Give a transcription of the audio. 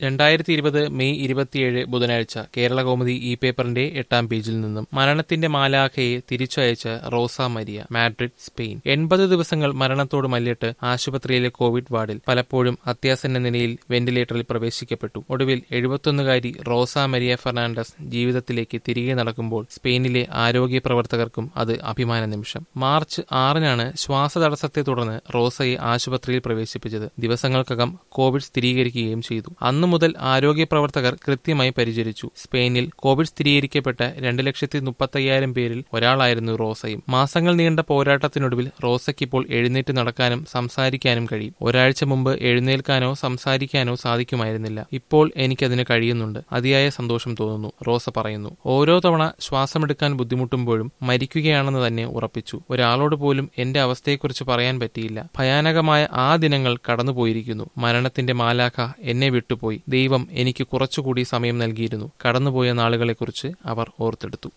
രണ്ടായിരത്തി ഇരുപത് മെയ് ഇരുപത്തിയേഴ് ബുധനാഴ്ച കേരള കൗമുദി ഇ പേപ്പറിന്റെ എട്ടാം പേജിൽ നിന്നും മരണത്തിന്റെ മാലാഖയെ തിരിച്ചയച്ച റോസ മരിയ മാഡ്രിഡ് സ്പെയിൻ എൺപത് ദിവസങ്ങൾ മരണത്തോട് മല്ലിട്ട് ആശുപത്രിയിലെ കോവിഡ് വാർഡിൽ പലപ്പോഴും അത്യാസന്ന നിലയിൽ വെന്റിലേറ്ററിൽ പ്രവേശിക്കപ്പെട്ടു ഒടുവിൽ എഴുപത്തൊന്നുകാരി റോസ മരിയ ഫെർണാണ്ടസ് ജീവിതത്തിലേക്ക് തിരികെ നടക്കുമ്പോൾ സ്പെയിനിലെ ആരോഗ്യ പ്രവർത്തകർക്കും അത് അഭിമാന നിമിഷം മാർച്ച് ആറിനാണ് ശ്വാസതടസ്സത്തെ തുടർന്ന് റോസയെ ആശുപത്രിയിൽ പ്രവേശിപ്പിച്ചത് ദിവസങ്ങൾക്കകം കോവിഡ് സ്ഥിരീകരിക്കുകയും ചെയ്തു അന്നു മുതൽ ആരോഗ്യ പ്രവർത്തകർ കൃത്യമായി പരിചരിച്ചു സ്പെയിനിൽ കോവിഡ് സ്ഥിരീകരിക്കപ്പെട്ട രണ്ട് ലക്ഷത്തി മുപ്പത്തയ്യായിരം പേരിൽ ഒരാളായിരുന്നു റോസയും മാസങ്ങൾ നീണ്ട പോരാട്ടത്തിനൊടുവിൽ റോസയ്ക്കിപ്പോൾ എഴുന്നേറ്റ് നടക്കാനും സംസാരിക്കാനും കഴിയും ഒരാഴ്ച മുമ്പ് എഴുന്നേൽക്കാനോ സംസാരിക്കാനോ സാധിക്കുമായിരുന്നില്ല ഇപ്പോൾ എനിക്കതിന് കഴിയുന്നുണ്ട് അതിയായ സന്തോഷം തോന്നുന്നു റോസ പറയുന്നു ഓരോ തവണ ശ്വാസമെടുക്കാൻ ബുദ്ധിമുട്ടുമ്പോഴും മരിക്കുകയാണെന്ന് തന്നെ ഉറപ്പിച്ചു ഒരാളോട് പോലും എന്റെ അവസ്ഥയെക്കുറിച്ച് പറയാൻ പറ്റിയില്ല ഭയാനകമായ ആ ദിനങ്ങൾ കടന്നുപോയിരിക്കുന്നു മരണത്തിന്റെ മാലാഖ എന്നെ വിട്ടുപോയി ദൈവം എനിക്ക് കുറച്ചുകൂടി സമയം നൽകിയിരുന്നു കടന്നുപോയ നാളുകളെക്കുറിച്ച് അവർ ഓർത്തെടുത്തു